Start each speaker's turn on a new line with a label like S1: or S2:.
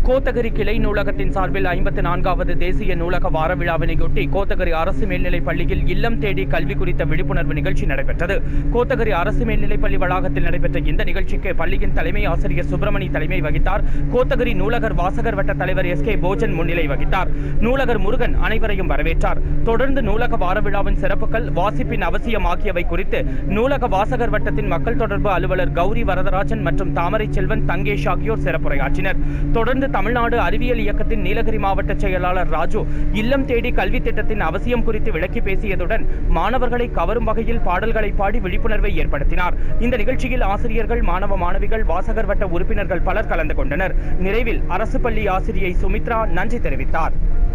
S1: கோத்தகிரி கிளை நூலகத்தின் சார்பில் ஐம்பத்தி நான்காவது தேசிய நூலக வார விழாவினையொட்டி கோத்தகிரி அரசு மேல்நிலைப் பள்ளியில் இல்லம் தேடி கல்வி குறித்த விழிப்புணர்வு நிகழ்ச்சி நடைபெற்றது கோத்தகிரி அரசு மேல்நிலைப் பள்ளி வளாகத்தில் நடைபெற்ற இந்த நிகழ்ச்சிக்கு பள்ளியின் தலைமை ஆசிரியர் சுப்பிரமணி தலைமை வகித்தார் கோத்தகிரி நூலகர் வாசகர் வட்ட தலைவர் எஸ் கே போஜன் முன்னிலை வகித்தார் நூலகர் முருகன் அனைவரையும் வரவேற்றார் தொடர்ந்து நூலக வார விழாவின் சிறப்புகள் வாசிப்பின் அவசியம் ஆகியவை குறித்து நூலக வாசகர் வட்டத்தின் மக்கள் தொடர்பு அலுவலர் கௌரி வரதராஜன் மற்றும் தாமரை செல்வன் தங்கேஷ் ஆகியோர் சிறப்புரையாற்றினர் தொடர்ந்து தமிழ்நாடு அறிவியல் இயக்கத்தின் நீலகிரி மாவட்ட செயலாளர் ராஜு இல்லம் தேடி கல்வி திட்டத்தின் அவசியம் குறித்து விளக்கி பேசியதுடன் மாணவர்களை கவரும் வகையில் பாடல்களை பாடி விழிப்புணர்வை ஏற்படுத்தினார் இந்த நிகழ்ச்சியில் ஆசிரியர்கள் மாணவ மாணவிகள் வாசகர் வட்ட உறுப்பினர்கள் பலர் கலந்து கொண்டனர் நிறைவில் அரசு பள்ளி ஆசிரியை சுமித்ரா நன்றி தெரிவித்தார்